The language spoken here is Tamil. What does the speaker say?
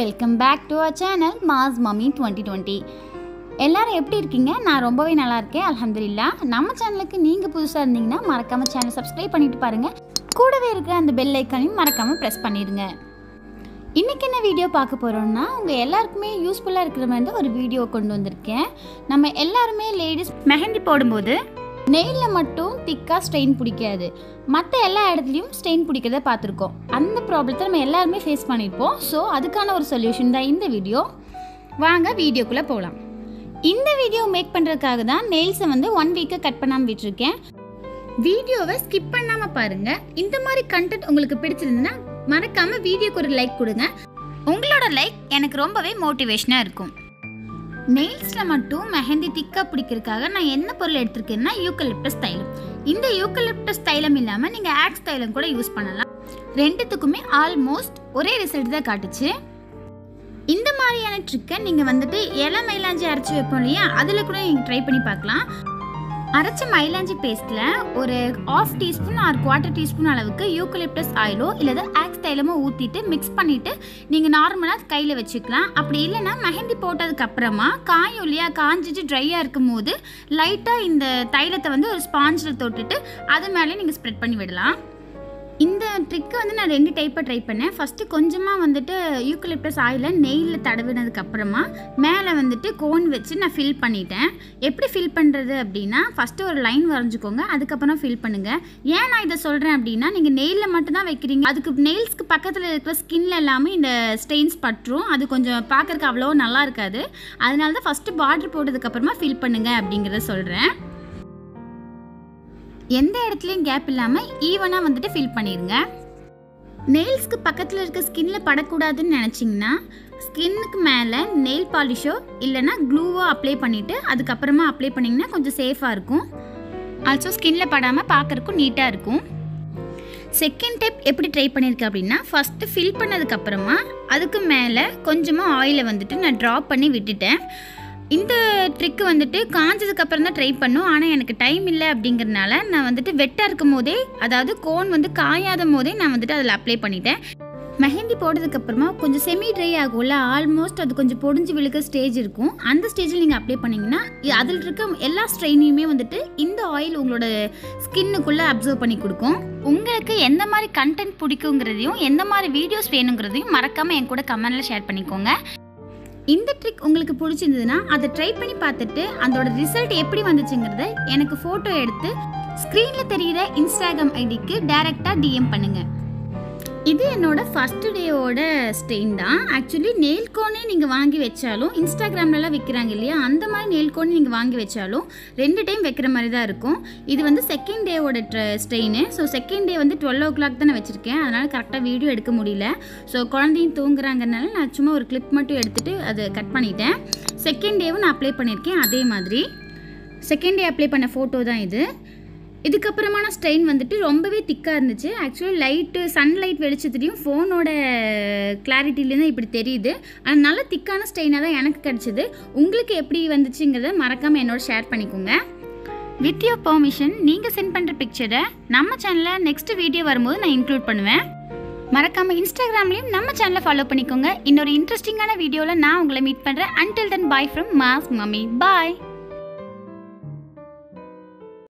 welcome back to our channel Mass Mummy twenty twenty எல்லாரும் எப்படி இருக்கீங்க நான் ரொம்பவே நல்லா இருக்கேன் அல்ஹம்துலில்லா நம்ம சேனலுக்கு நீங்கள் புதுசாக இருந்தீங்கன்னா மறக்காமல் சேனல் சப்ஸ்கிரைப் பண்ணிட்டு பாருங்கள் கூடவே இருக்கிற அந்த பெல் ஐக்கானையும் மறக்காமல் ப்ரெஸ் பண்ணிடுங்க இன்றைக்கி என்ன வீடியோ பார்க்க போகிறோம்னா உங்கள் எல்லாருக்குமே யூஸ்ஃபுல்லாக இருக்கிற மாதிரி தான் ஒரு வீடியோ கொண்டு வந்திருக்கேன் நம்ம எல்லாருமே லேடிஸ் மெஹந்தி போடும்போது நெயிலில் மட்டும் திக்காக ஸ்ட்ரெயின் பிடிக்காது மற்ற எல்லா இடத்துலையும் ஸ்ட்ரெயின் பிடிக்கிறத பார்த்துருக்கோம் அந்த ப்ராப்ளத்தை நம்ம எல்லாருமே ஃபேஸ் பண்ணியிருப்போம் ஸோ அதுக்கான ஒரு சொல்யூஷன் தான் இந்த வீடியோ வாங்க வீடியோக்குள்ளே போகலாம் இந்த வீடியோ மேக் பண்ணுறதுக்காக தான் நெயில்ஸை வந்து ஒன் வீக்கை கட் பண்ணாமல் விட்டுருக்கேன் வீடியோவை ஸ்கிப் பண்ணாமல் பாருங்கள் இந்த மாதிரி கண்டென்ட் உங்களுக்கு பிடிச்சிருந்துன்னா மறக்காமல் வீடியோக்கு ஒரு லைக் கொடுங்க உங்களோட லைக் எனக்கு ரொம்பவே மோட்டிவேஷனாக இருக்கும் நெயில்ஸில் மட்டும் மெஹந்தி திக்காக பிடிக்கிறதுக்காக நான் என்ன பொருள் எடுத்திருக்கேன்னா யூக்கலிப்டஸ் தைலம் இந்த யூக்கலிப்டஸ் தைலம் இல்லாமல் நீங்கள் ஆக்ஸ் தைலம் கூட யூஸ் பண்ணலாம் ரெண்டுத்துக்குமே ஆல்மோஸ்ட் ஒரே ரிசல்ட் தான் காட்டுச்சு இந்த மாதிரியான ட்ரிக்கை நீங்கள் வந்துட்டு இலை மயிலாஞ்சி அரைச்சி வைப்போம் இல்லையா அதில் கூட நீங்கள் ட்ரை பண்ணி பார்க்கலாம் அரைச்ச மயிலாஞ்சி பேஸ்ட்டில் ஒரு half teaspoon or quarter teaspoon அளவுக்கு யூக்கலிப்டஸ் ஆயிலோ இல்லது ஆக்ஸ் தைலமோ ஊற்றிட்டு மிக்ஸ் பண்ணிவிட்டு நீங்கள் நார்மலாக கையில் வச்சுக்கலாம் அப்படி இல்லைன்னா மெஹந்தி போட்டதுக்கு அப்புறமா காயும் இல்லையா காஞ்சிட்டு ட்ரையாக இருக்கும் போது லைட்டாக இந்த தைலத்தை வந்து ஒரு ஸ்பாஞ்சில் தொட்டுட்டு அது மேலே நீங்கள் ஸ்ப்ரெட் பண்ணி விடலாம் இந்த ட்ரிக்கை வந்து நான் ரெண்டு டைப்பாக ட்ரை பண்ணேன் ஃபஸ்ட்டு கொஞ்சமாக வந்துட்டு யூக்கலிப்டஸ் ஆயிலை நெய்யில் தடவினதுக்கு அப்புறமா மேலே வந்துட்டு கோன் வச்சு நான் ஃபில் பண்ணிட்டேன் எப்படி ஃபில் பண்ணுறது அப்படின்னா ஃபஸ்ட்டு ஒரு லைன் வரைஞ்சிக்கோங்க அதுக்கப்புறம் ஃபில் பண்ணுங்கள் ஏன் நான் இதை சொல்கிறேன் அப்படின்னா நீங்கள் நெயிலில் மட்டும் தான் வைக்கிறீங்க அதுக்கு நெயில்ஸ்க்கு பக்கத்தில் இருக்கிற ஸ்கின்ல எல்லாமே இந்த ஸ்டெயின்ஸ் பற்றும் அது கொஞ்சம் பார்க்கறக்கு அவ்வளோ நல்லா இருக்காது அதனால தான் ஃபஸ்ட்டு பார்டர் போட்டதுக்கப்புறமா ஃபில் பண்ணுங்க அப்படிங்கிறத சொல்கிறேன் எந்த இடத்துலையும் கேப் இல்லாமல் ஈவனாக வந்துட்டு ஃபில் பண்ணிடுங்க நெயில்ஸ்க்கு பக்கத்தில் இருக்க ஸ்கின்ல படக்கூடாதுன்னு நினச்சிங்கன்னா ஸ்கின்னுக்கு மேலே நெயில் பாலிஷோ இல்லைன்னா க்ளூவோ அப்ளை பண்ணிவிட்டு அதுக்கப்புறமா அப்ளை பண்ணிங்கன்னா கொஞ்சம் சேஃபாக இருக்கும் ஆல்சோ ஸ்கின்ல படாமல் பார்க்குறக்கும் நீட்டாக இருக்கும் செகண்ட் டைப் எப்படி ட்ரை பண்ணியிருக்கேன் அப்படின்னா ஃபஸ்ட்டு ஃபில் பண்ணதுக்கப்புறமா அதுக்கு மேலே கொஞ்சமாக ஆயிலை வந்துட்டு நான் ட்ராப் பண்ணி விட்டுட்டேன் இந்த ட்ரிக்கு வந்துட்டு காஞ்சதுக்கு அப்புறம் தான் ட்ரை பண்ணும் ஆனால் எனக்கு டைம் இல்லை அப்படிங்கிறதுனால நான் வந்துட்டு வெட்டாக இருக்கும் போதே அதாவது கோன் வந்து காயாத போதே நான் வந்துட்டு அதில் அப்ளை பண்ணிட்டேன் மெஹந்தி போட்டதுக்கு அப்புறமா கொஞ்சம் செமி ட்ரை ஆகும்ல ஆல்மோஸ்ட் அது கொஞ்சம் பொடிஞ்சு விழுக்க ஸ்டேஜ் இருக்கும் அந்த ஸ்டேஜில் நீங்கள் அப்ளை பண்ணிங்கன்னா இ- அதில் இருக்க எல்லா ஸ்ட்ரெயினையுமே வந்துட்டு இந்த ஆயில் உங்களோட ஸ்கின்னுக்குள்ளே அப்சர்வ் பண்ணி கொடுக்கும் உங்களுக்கு எந்த மாதிரி கண்டென்ட் பிடிக்குங்கிறதையும் எந்த மாதிரி வீடியோஸ் வேணுங்கிறதையும் மறக்காமல் என் கூட கமெண்ட்டில் ஷேர் பண்ணிக்கோங்க இந்த ட்ரிக் உங்களுக்கு பிடிச்சிருந்ததுன்னா அதை ட்ரை பண்ணி பார்த்துட்டு அதோட ரிசல்ட் எப்படி வந்துச்சுங்கிறத எனக்கு ஃபோட்டோ எடுத்து ஸ்க்ரீனில் தெரிகிற இன்ஸ்டாகிராம் ஐடிக்கு டைரெக்டாக டிஎம் பண்ணுங்க இது என்னோட ஃபர்ஸ்ட் டேவோட ஸ்டெயின் தான் ஆக்சுவலி நெயில் கோனே நீங்கள் வாங்கி வச்சாலும் இன்ஸ்டாகிராம்லலாம் விற்கிறாங்க இல்லையா அந்த மாதிரி நெயில் கோனே நீங்கள் வாங்கி வச்சாலும் ரெண்டு டைம் வைக்கிற மாதிரி தான் இருக்கும் இது வந்து செகண்ட் டேவோட ஸ்டெயின் ஸோ செகண்ட் டே வந்து டுவெல் ஓ கிளாக் தான் நான் வச்சுருக்கேன் அதனால் கரெக்டாக வீடியோ எடுக்க முடியல ஸோ குழந்தையும் தூங்குறாங்கனால நான் சும்மா ஒரு கிளிப் மட்டும் எடுத்துகிட்டு அதை கட் பண்ணிட்டேன் செகண்ட் டேவும் நான் அப்ளை பண்ணியிருக்கேன் அதே மாதிரி செகண்ட் டே அப்ளை பண்ண ஃபோட்டோ தான் இது இதுக்கப்புறமான ஸ்ட்ரெயின் வந்துட்டு ரொம்பவே திக்காக இருந்துச்சு ஆக்சுவலி லைட்டு சன்லைட் வெளிச்சத்துலேயும் ஃபோனோட கிளாரிட்டிலேருந்து இப்படி தெரியுது அது நல்ல திக்கான ஸ்ட்ரெயினாக தான் எனக்கு கிடச்சிது உங்களுக்கு எப்படி வந்துச்சுங்கிறத மறக்காமல் என்னோட ஷேர் பண்ணிக்கோங்க வித் யோர் பெர்மிஷன் நீங்கள் சென்ட் பண்ணுற பிக்சரை நம்ம சேனலில் நெக்ஸ்ட் வீடியோ வரும்போது நான் இன்க்ளூட் பண்ணுவேன் மறக்காம இன்ஸ்டாகிராம்லையும் நம்ம சேனலை ஃபாலோ பண்ணிக்கோங்க இன்னொரு இன்ட்ரெஸ்டிங்கான வீடியோவில் நான் உங்களை மீட் பண்ணுறேன் until then bye from Mass Mummy bye